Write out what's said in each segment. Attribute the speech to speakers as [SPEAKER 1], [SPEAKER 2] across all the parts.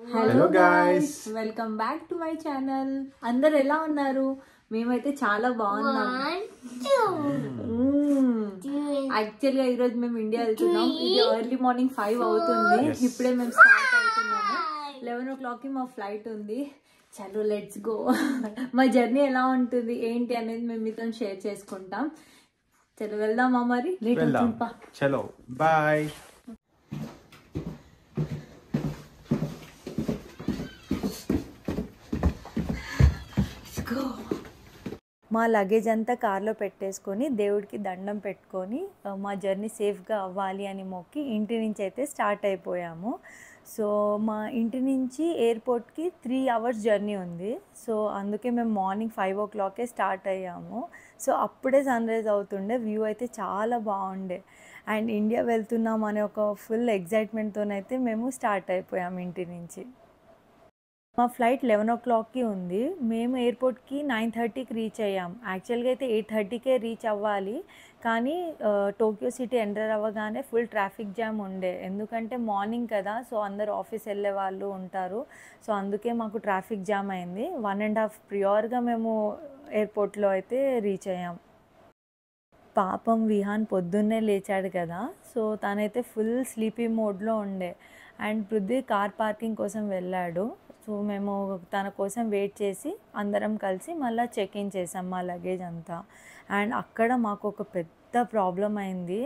[SPEAKER 1] Hello guys
[SPEAKER 2] welcome back to my channel అందరు ఎలా ఉన్నారు మేమైతే చాలా బాగున్నాం యాక్చువల్ గా ఈరోజు మేము ఇండియా వెళ్తున్నాం ఇది ఎర్లీ మార్నింగ్ ఫైవ్ అవుతుంది ఇప్పుడే మేము స్టార్ట్ అవుతున్నాము లెవెన్ ఓ క్లాక్ కి మా ఫ్లైట్ ఉంది చలో లెట్స్ గో మా జర్నీ ఎలా ఉంటుంది ఏంటి అనేది మేము మీతో షేర్ చేసుకుంటాం చలో వెళ్దామా మరి లేట్
[SPEAKER 1] వెళ్దాం
[SPEAKER 2] అవుతుంది పా.
[SPEAKER 1] చలో బాయ్
[SPEAKER 2] మా లగేజ్ అంతా కార్లో పెట్టేసుకొని దేవుడికి దండం పెట్టుకొని ఆ, మా జర్నీ సేఫ్గా అవ్వాలి అని మొక్కి ఇంటి నుంచి అయితే స్టార్ట్ అయిపోయాము సో మా ఇంటి నుంచి ఎయిర్పోర్ట్కి త్రీ అవర్స్ జర్నీ ఉంది సో అందుకే మేము మార్నింగ్ ఫైవ్ ఓ క్లాకే స్టార్ట్ అయ్యాము సో అప్పుడే సన్ రైజ్ అవుతుండే వ్యూ అయితే చాలా బాగుండే అండ్ ఇండియా వెళ్తున్నాం అనే ఒక ఫుల్ ఎగ్జైట్మెంట్తోనైతే మేము స్టార్ట్ అయిపోయాము ఇంటి నుంచి మా ఫ్లైట్ లెవెన్ ఓ క్లాక్కి ఉంది మేము ఎయిర్పోర్ట్కి నైన్ థర్టీకి రీచ్ అయ్యాం యాక్చువల్గా అయితే ఎయిట్ థర్టీకే రీచ్ అవ్వాలి కానీ ఆ, టోక్యో సిటీ ఎంటర్ అవ్వగానే ఫుల్ ట్రాఫిక్ జామ్ ఉండే ఎందుకంటే మార్నింగ్ కదా సో అందరు ఆఫీస్ వెళ్ళే వాళ్ళు ఉంటారు సో అందుకే మాకు ట్రాఫిక్ జామ్ అయింది వన్ అండ్ హాఫ్ ప్రియోర్గా మేము ఎయిర్పోర్ట్లో అయితే రీచ్ అయ్యాం పాపం విహాన్ పొద్దున్నే లేచాడు కదా సో తనైతే ఫుల్ స్లీపీ మోడ్లో ఉండే అండ్ పృథ్వీ కార్ పార్కింగ్ కోసం వెళ్ళాడు సో మేము తన కోసం వెయిట్ చేసి అందరం కలిసి మళ్ళీ చెక్ ఇన్ చేసాం మా లగేజ్ అంతా అండ్ అక్కడ మాకు ఒక పెద్ద ప్రాబ్లం అయింది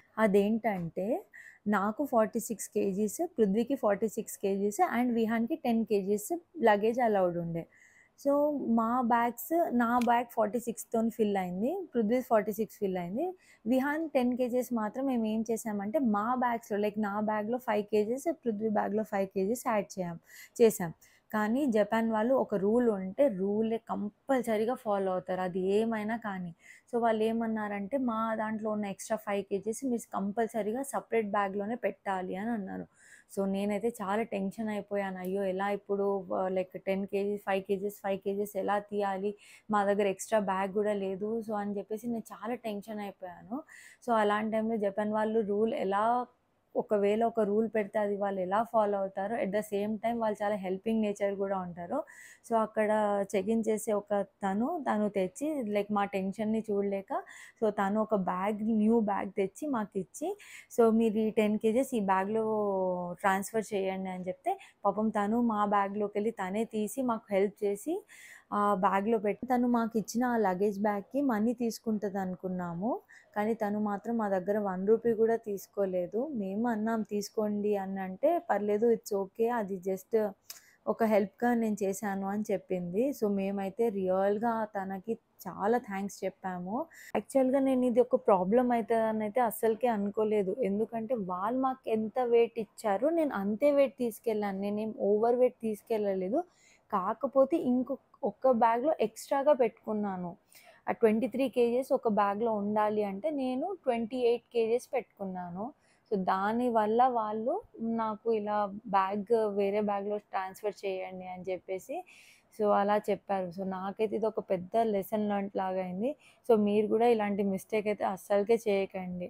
[SPEAKER 2] అదేంటంటే నాకు ఫార్టీ సిక్స్ కేజీస్ పృథ్వీకి ఫార్టీ సిక్స్ కేజీస్ అండ్ విహాన్కి టెన్ కేజీస్ లగేజ్ అలౌడ్ ఉండే సో మా బ్యాగ్స్ నా బ్యాగ్ ఫార్టీ సిక్స్తో ఫిల్ అయింది పృథ్వీ ఫార్టీ సిక్స్ ఫిల్ అయింది విహాన్ టెన్ కేజెస్ మాత్రం మేము ఏం చేసామంటే మా బ్యాగ్స్లో లైక్ నా బ్యాగ్లో ఫైవ్ కేజెస్ పృథ్వీ బ్యాగ్లో ఫైవ్ కేజెస్ యాడ్ చేయాం చేసాం కానీ జపాన్ వాళ్ళు ఒక రూల్ ఉంటే రూల్ కంపల్సరీగా ఫాలో అవుతారు అది ఏమైనా కానీ సో వాళ్ళు ఏమన్నారంటే మా దాంట్లో ఉన్న ఎక్స్ట్రా ఫైవ్ కేజీస్ మీరు కంపల్సరీగా సపరేట్ బ్యాగ్లోనే పెట్టాలి అని అన్నారు సో నేనైతే చాలా టెన్షన్ అయిపోయాను అయ్యో ఎలా ఇప్పుడు like ten kgs five kgs five kgs ఎలా తీయాలి మా దగ్గర ఎక్స్ట్రా బ్యాగ్ కూడా లేదు సో అని చెప్పేసి నేను చాలా టెన్షన్ అయిపోయాను సో అలాంటి టైంలో జపాన్ వాళ్ళు రూల్ ఎలా ఒకవేళ ఒక రూల్ పెడితే అది వాళ్ళు ఎలా ఫాలో అవుతారో ఎట్ ద సేమ్ టైం వాళ్ళు చాలా హెల్పింగ్ నేచర్ కూడా ఉంటారు సో అక్కడ చెక్ ఇన్ చేసే ఒక తను తను తెచ్చి లైక్ మా టెన్షన్ని చూడలేక సో తను ఒక బ్యాగ్ న్యూ బ్యాగ్ తెచ్చి మాకు ఇచ్చి సో మీరు ఈ టెన్ కేజెస్ ఈ బ్యాగ్లో ట్రాన్స్ఫర్ చేయండి అని చెప్తే పాపం తను మా బ్యాగ్లోకి వెళ్ళి తనే తీసి మాకు హెల్ప్ చేసి ఆ బ్యాగ్లో పెట్టి తను మాకు ఇచ్చిన ఆ లగేజ్ బ్యాగ్కి మనీ తీసుకుంటుంది అనుకున్నాము కానీ తను మాత్రం మా దగ్గర వన్ రూపీ కూడా తీసుకోలేదు మేము అన్నాం తీసుకోండి అని అంటే పర్లేదు ఇట్స్ ఓకే అది జస్ట్ ఒక హెల్ప్గా నేను చేశాను అని చెప్పింది సో మేమైతే రియల్గా తనకి చాలా థ్యాంక్స్ చెప్పాము యాక్చువల్గా నేను ఇది ఒక ప్రాబ్లం అవుతుందని అయితే అస్సలకే అనుకోలేదు ఎందుకంటే వాళ్ళు మాకు ఎంత వెయిట్ ఇచ్చారో నేను అంతే వెయిట్ తీసుకెళ్ళాను నేనేం ఓవర్ వెయిట్ తీసుకెళ్ళలేదు కాకపోతే ఇంకొక ఒక్క బ్యాగ్లో ఎక్స్ట్రాగా పెట్టుకున్నాను ఆ ట్వంటీ త్రీ కేజెస్ ఒక బ్యాగ్లో ఉండాలి అంటే నేను ట్వంటీ ఎయిట్ కేజెస్ పెట్టుకున్నాను సో దానివల్ల వాళ్ళు నాకు ఇలా బ్యాగ్ వేరే బ్యాగ్లో ట్రాన్స్ఫర్ చేయండి అని చెప్పేసి సో అలా చెప్పారు సో నాకైతే ఇది ఒక పెద్ద లెసన్ లర్న్ లాగా అయింది సో మీరు కూడా ఇలాంటి మిస్టేక్ అయితే అస్సలకే చేయకండి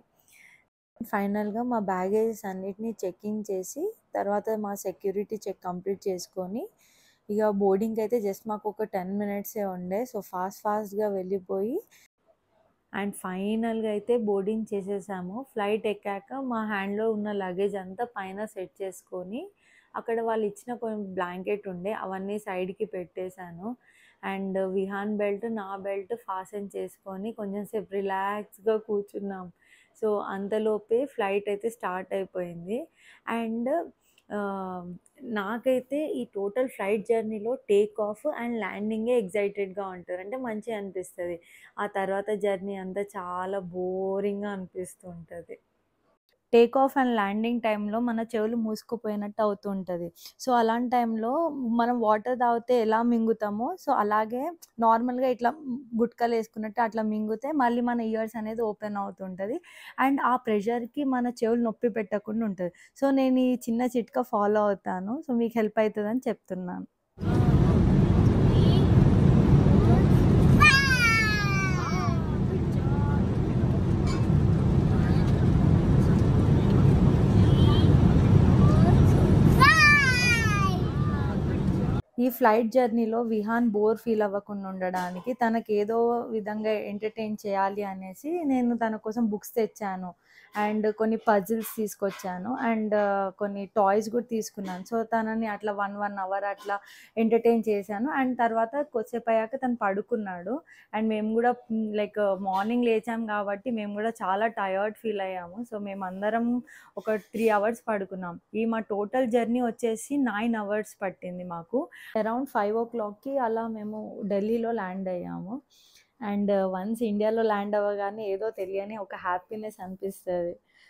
[SPEAKER 2] ఫైనల్గా మా బ్యాగేజెస్ అన్నిటినీ చెక్ఇన్ చేసి తర్వాత మా సెక్యూరిటీ చెక్ కంప్లీట్ చేసుకొని ఇక బోర్డింగ్కి అయితే జస్ట్ మాకు ఒక టెన్ మినిట్సే ఉండే సో ఫాస్ట్ ఫాస్ట్గా వెళ్ళిపోయి అండ్ ఫైనల్గా అయితే బోర్డింగ్ చేసేసాము ఫ్లైట్ ఎక్కాక మా హ్యాండ్లో ఉన్న లగేజ్ అంతా పైన సెట్ చేసుకొని అక్కడ వాళ్ళు ఇచ్చిన కొంచెం బ్లాంకెట్ ఉండే అవన్నీ సైడ్కి పెట్టేశాను అండ్ విహాన్ బెల్ట్ నా బెల్ట్ ఫాసన్ చేసుకొని కొంచెం సేపు రిలాక్స్గా కూర్చున్నాం సో అంతలోపే ఫ్లైట్ అయితే స్టార్ట్ అయిపోయింది అండ్ ఆ, నాకైతే ఈ టోటల్ ఫ్లైట్ జర్నీలో టేక్ ఆఫ్ అండ్ ల్యాండింగే ఎగ్జైటెడ్గా ఉంటారు అంటే మంచిగా అనిపిస్తుంది ఆ తర్వాత జర్నీ అంతా చాలా బోరింగ్గా అనిపిస్తుంటుంది టేక్ ఆఫ్ అండ్ ల్యాండింగ్ టైంలో మన చెవులు మూసుకుపోయినట్టు అవుతుంటుంది సో అలాంటి టైంలో మనం వాటర్ తాగితే ఎలా మింగుతామో సో అలాగే నార్మల్గా ఇట్లా గుట్కలు వేసుకున్నట్టు అట్లా మింగితే మళ్ళీ మన ఇయర్స్ అనేది ఓపెన్ అవుతుంటుంది అండ్ ఆ ప్రెషర్కి మన చెవులు నొప్పి పెట్టకుండా ఉంటుంది సో నేను ఈ చిన్న చిట్కా ఫాలో అవుతాను సో మీకు హెల్ప్ అవుతుందని చెప్తున్నాను ఈ ఫ్లైట్ జర్నీలో విహాన్ బోర్ ఫీల్ అవ్వకుండా ఉండడానికి తనకేదో విధంగా ఎంటర్‌టైన్ చేయాలి అనేసి నేను తన కోసం బుక్స్ తెచ్చాను. అండ్ కొన్ని పజిల్స్ తీసుకొచ్చాను. అండ్ కొన్ని టాయ్స్ కూడా తీసుకున్నాను. సో, తనని అట్లా 1, 1 అవర్ అట్లా ఎంటర్‌టైన్ చేశాను. అండ్ తర్వాత కొద్దిసేపయ్యాక తను పడుకున్నాడు. అండ్ మేము గూడా హ్మ్, లైక్ మార్నింగ్ లేచాం గాబట్టి మేము గూడా చాలా టయర్డ్ ఫీల్ అయ్యాము. సో, మేమందరం ఒక 3 అవర్స్ పడుకున్నాం. ఈ మా టోటల్ జర్నీ వచ్చేసి 9 అవర్స్ పట్టింది మాకు. అరౌండ్ 5:00కి అలా మేము ఢిల్లీలో ల్యాండ్ అయ్యాము. అండ్ వన్స్ ఇండియాలో ల్యాండ్ అవ్వగానే ఏదో తెలియని ఒక హ్యాపీనెస్ అనిపిస్తది.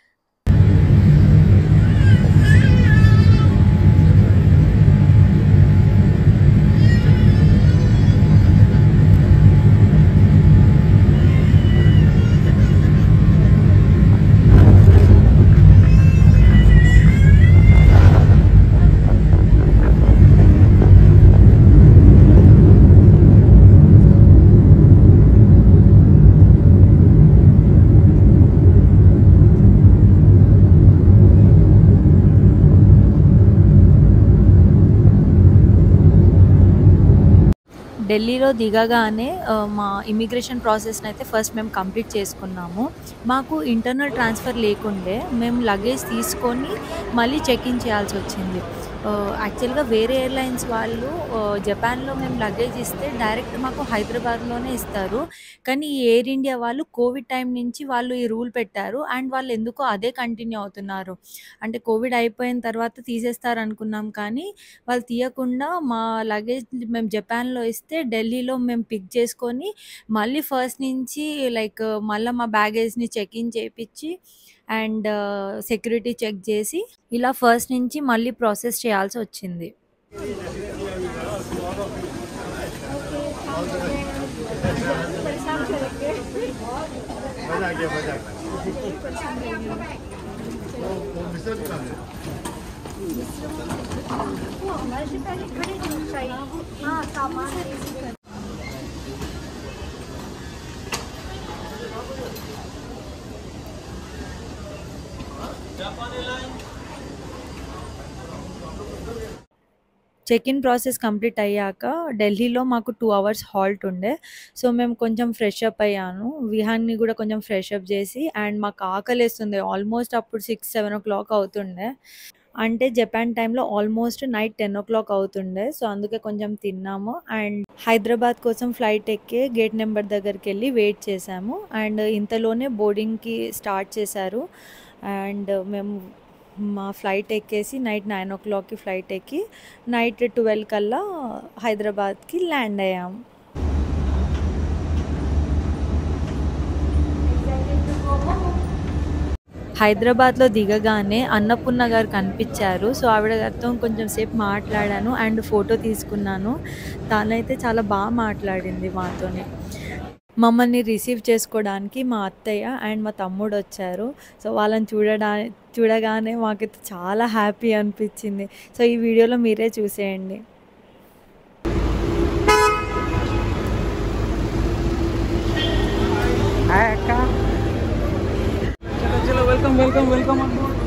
[SPEAKER 2] ఢిల్లీలో దిగగానే ఆహ్, మా ఇమిగ్రేషన్ ప్రాసెస్‌నైతే ఫస్ట్ మేము కంప్లీట్ చేసుకున్నాము. మాకు ఇంటర్నల్ ట్రాన్స్‌ఫర్ లేకుండే మేము లగేజ్ తీసుకొని మళ్ళీ చెక్ ఇన్ చేయాల్సొచ్చింది. ఆహ్, యాక్చువల్‌గా వేరే ఎయిర్‌లైన్స్ వాళ్ళు ఆహ్, జపాన్‌లో మేము లగేజ్ ఇస్తే డైరెక్ట్ మాకు హైదరాబాద్‌లోనే ఇస్తారు. కానీ ఈ ఎయిర్ ఇండియా వాళ్ళు కోవిడ్ టైం నుంచి వాళ్ళు ఈ రూల్ పెట్టారు. అండ్ వాళ్ళు ఎందుకో అదే కంటిన్యూ అవుతున్నారు. అంటే కోవిడ్ అయిపోయిన తర్వాత తీసేస్తారనుకున్నాం కానీ వాళ్ళు తీయకుండా మా లగేజ్ మేము జపాన్‌లో ఇస్తే ఢిల్లీలో మేము పిక్ చేసుకొని మళ్ళీ ఫస్ట్ నుంచి లైక్ మళ్ళా మా బ్యాగేజ్‌ని చెక్ ఇన్ చేపిచ్చి అండ్ సెక్యూరిటీ చెక్ చేసి ఇలా ఫస్ట్ నుంచి మళ్ళీ ప్రాసెస్ చేయాల్సొచ్చింది. చెక్ ఇన్ ప్రాసెస్ కంప్లీట్ అయ్యాక ఢిల్లీలో మాకు 2 అవర్స్ హాల్ట్ ఉండే. సో, మేము కొంచెం ఫ్రెష్ అప్ అయ్యాను. విహాన్‌ని గూడా కొంచెం ఫ్రెష్ అప్ చేసి అండ్ మాకు ఆకలేస్తుంది. ఆల్మోస్ట్ అప్పుడు 6, 7:00 అవుతుండే. అంటే జపాన్ టైమ్‌లో ఆల్మోస్ట్ నైట్ 10:00 అవుతుండే. సో, అందుకే కొంచెం తిన్నాము. అండ్ హైదరాబాద్ కోసం ఫ్లైట్ ఎక్కి గేట్ నంబర్ దగ్గరికెళ్ళి వెయిట్ చేశాము. అండ్ ఇంతలోనే బోర్డింగ్‌కి స్టార్ట్ చేశారు. అండ్ మేము మా ఫ్లైట్ ఎక్కేసి నైట్ 9:00కి ఫ్లైట్ ఎక్కి నైట్ 12 కల్లా హైదరాబాద్‌కి ల్యాండ్ అయ్యాము. హైదరాబాద్‌లో దిగగానే అన్నపూర్ణ గారు కనిపిచ్చారు. సో, ఆవిడ గారితో కొంచెం సేపు మాట్లాడాను. అండ్ ఫోటో తీసుకున్నాను. తనైతే చాలా బా మాట్లాడింది మాతోని. మమ్మల్ని రిసీవ్ చేసుకోవడానికి మా అత్తయ్య అండ్ మా తమ్ముడొచ్చారు. సో, వాళ్ళని చూడడా చూడగానే మాకైతే చాలా హ్యాపీ అనిపిచ్చింది. సో, ఈ వీడియోలో మీరే చూసేయండి.
[SPEAKER 1] హాయ్ అక్క.
[SPEAKER 3] चलो चलो वेलकम वेलकम वेलकम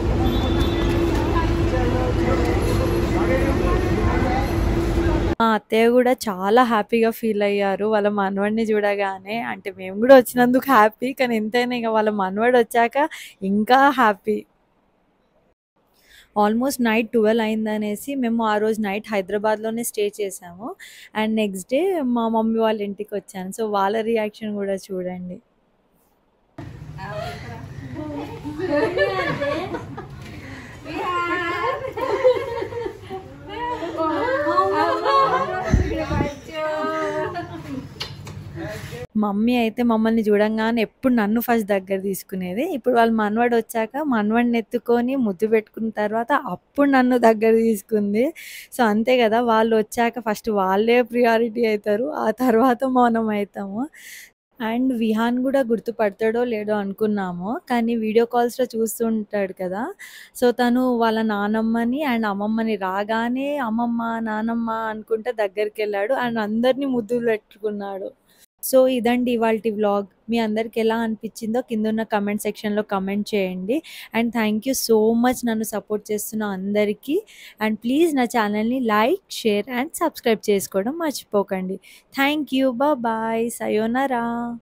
[SPEAKER 2] మా అత్తయ్య గూడా చాలా హ్యాపీగా ఫీల్ అయ్యారు. వాళ్ళ మనవడిని చూడగానే. అంటే మేము గూడా వచ్చినందుకు హ్యాపీ. కానీ ఎంతైనా ఇగ వాళ్ళ మనవడొచ్చాక ఇంకా హ్యాపీ. ఆల్మోస్ట్ నైట్ 12 అయిందనేసి మేము ఆ రోజు నైట్ హైదరాబాద్‌లోనే స్టే చేశాము. అండ్ నెక్స్ట్ డే మా మమ్మీ వాళ్ళ ఇంటికొచ్చాను. సో, వాళ్ళ రియాక్షన్ గూడా చూడండి. మమ్మీ అయితే మమ్మల్ని చూడంగానే ఎప్పుడు నన్ను ఫస్ట్ దగ్గర తీసుకునేది. ఇప్పుడు వాళ్ళ మనవడొచ్చాక మనవడిని ఎత్తుకొని ముద్దు పెట్టుకున్న తర్వాత అప్పుడు నన్ను దగ్గర తీసుకుంది. సో, అంతే గదా! వాళ్ళొచ్చాక ఫస్ట్ వాళ్ళే ప్రియారిటీ అయితారు. ఆ తర్వాత మనం అయితాము. అండ్ విహాన్ గూడా గుర్తుపడతాడో లేదో అనుకున్నాము. కానీ వీడియో కాల్స్‌లో చూస్తూ ఉంటాడు కదా! సో, తను వాళ్ళ నానమ్మని అండ్ అమ్మమ్మని రాగానే అమ్మమ్మ, నానమ్మ అనుకుంటా దగ్గరికెళ్ళాడు. అండ్ అందరిని ముద్దులు పెట్టుకున్నాడు. సో ఇదండి ఇవాల్టి వ్లాగ్. మీ అందరికి ఎలా అనిపించిందో కిందున్న కామెంట్ సెక్షన్‌లో కామెంట్ చేయండి. And thank you so much నన్ను సపోర్ట్ చేస్తున్న అందరికీ. అండ్ ప్లీజ్ నా ఛానల్‌ని లైక్, షేర్ అండ్ సబ్స్క్రైబ్ చేసుకోవడం మర్చిపోకండి. Thank you. బాయ్. సయోనారా.